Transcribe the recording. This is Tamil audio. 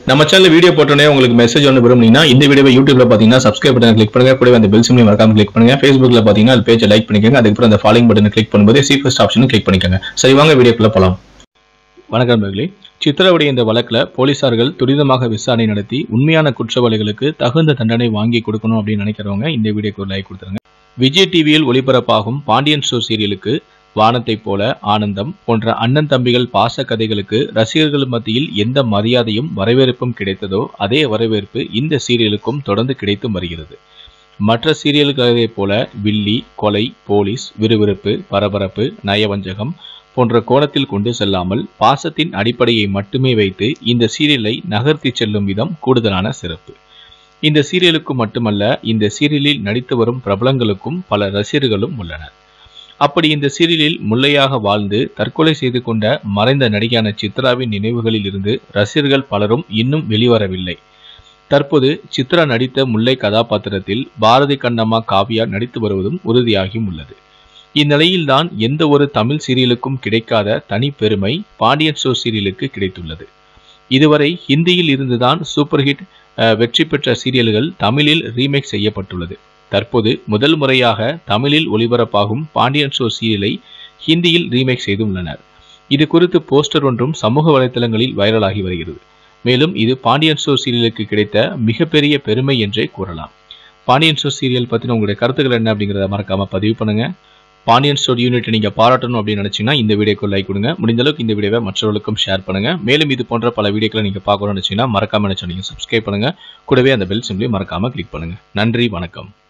நம்ம சேனல் வீடியோ போட்டோன்னே உங்களுக்கு மெசேஜ் ஒன்று விரும்புனீங்கன்னா இந்த வீடியோவை யூடியூப்ல பார்த்தீங்கன்னா சப்ஸ்கிரைப் பட்டன் கிளிக் பண்ணுங்க கூடவே அந்த பெல் சிம்லையும் மறக்காம கிளிக் பண்ணுங்க ஃபேஸ்புக்ல பார்த்தீங்கன்னா அது பேஜை லைக் பண்ணிக்கோங்க அதுக்கப்புறம் அந்த ஃபாலோயிங் பட்டனை கிளிக் பண்ணும்போது சி ஃபர்ஸ்ட் ஆப்ஷனும் கிளிக் பண்ணிக்கோங்க சரி வாங்க வீடியோக்குள்ள போலாம் வணக்கம் நண்பர்களே சித்திரவதை இந்த வழக்குல போலீசார்கள் துரிதமாக விசாரணை நடத்தி உண்மையான குற்றவாளிகளுக்கு தகுந்த தண்டனை வாங்கி கொடுக்கணும் அப்படின்னு நினைக்கிறவங்க இந்த வீடியோக்கு ஒரு லைக் கொடுத்துருங்க விஜய் டிவியில் ஒளிபரப்பாகும் பாண்டியன் ஷோ சீரியலுக்கு வானத்தைப் போல ஆனந்தம் போன்ற அண்ணன் தம்பிகள் பாச கதைகளுக்கு ரசிகர்கள் மத்தியில் எந்த மரியாதையும் வரவேற்பும் கிடைத்ததோ அதே வரவேற்பு இந்த சீரியலுக்கும் தொடர்ந்து கிடைத்தும் வருகிறது மற்ற சீரியல்களைப் போல வில்லி கொலை போலீஸ் விறுவிறுப்பு பரபரப்பு நயவஞ்சகம் போன்ற கோணத்தில் கொண்டு செல்லாமல் பாசத்தின் அடிப்படையை மட்டுமே வைத்து இந்த சீரியலை நகர்த்தி செல்லும் விதம் கூடுதலான சிறப்பு இந்த சீரியலுக்கு மட்டுமல்ல இந்த சீரியலில் நடித்து வரும் பிரபலங்களுக்கும் பல ரசிகர்களும் உள்ளனர் அப்படி இந்த சீரியலில் முல்லையாக வாழ்ந்து தற்கொலை செய்து கொண்ட மறைந்த நடிகையான சித்ராவின் நினைவுகளில் இருந்து ரசிகர்கள் பலரும் இன்னும் வெளிவரவில்லை தற்போது சித்ரா நடித்த முல்லை கதாபாத்திரத்தில் பாரதி கண்ணம்மா காவியா நடித்து வருவதும் உறுதியாகியும் உள்ளது இந்நிலையில்தான் எந்த ஒரு தமிழ் சீரியலுக்கும் கிடைக்காத தனி பெருமை பாண்டியன் ஷோ சீரியலுக்கு கிடைத்துள்ளது இதுவரை ஹிந்தியில் இருந்துதான் சூப்பர் ஹிட் அஹ், வெற்றி பெற்ற சீரியல்கள் தமிழில் ரீமேக் செய்யப்பட்டுள்ளது தற்போது முதல் முறையாக தமிழில் ஒளிபரப்பாகும் பாண்டியன் ஷோ சீரியலை ஹிந்தியில் ரீமேக் செய்துள்ளனர் இது குறித்து போஸ்டர் ஒன்றும் சமூக வலைதளங்களில் வைரலாகி வருகிறது மேலும் இது பாண்டியன் ஷோ சீரியலுக்கு கிடைத்த மிகப்பெரிய பெருமை என்றே கூறலாம் பாண்டியன் ஷோ சீரியல் பற்றின உங்களுடைய கருத்துக்கள் என்ன அப்படிங்கிறத மறக்காம பதிவு பண்ணுங்க பாண்டியன் ஸ்டோர் யூனிட்டை நீங்க பாராட்டணும் அப்படின்னு நினைச்சீங்கன்னா இந்த வீடியோக்கு லைக் கொடுங்க முடிந்த அளவுக்கு இந்த வீடியோவை மற்றவர்களுக்கும் ஷேர் பண்ணுங்க மேலும் இது போன்ற பல வீடியோக்களை நீங்க பார்க்கணும்னு நினைச்சீங்கன்னா மறக்காம நினைச்சோம் நீங்க சப்ஸ்கிரைப் பண்ணுங்க கூடவே அந்த பெல் சிம்லையும் மறக்காம கிளிக் பண்ணுங்க நன்றி வணக்கம்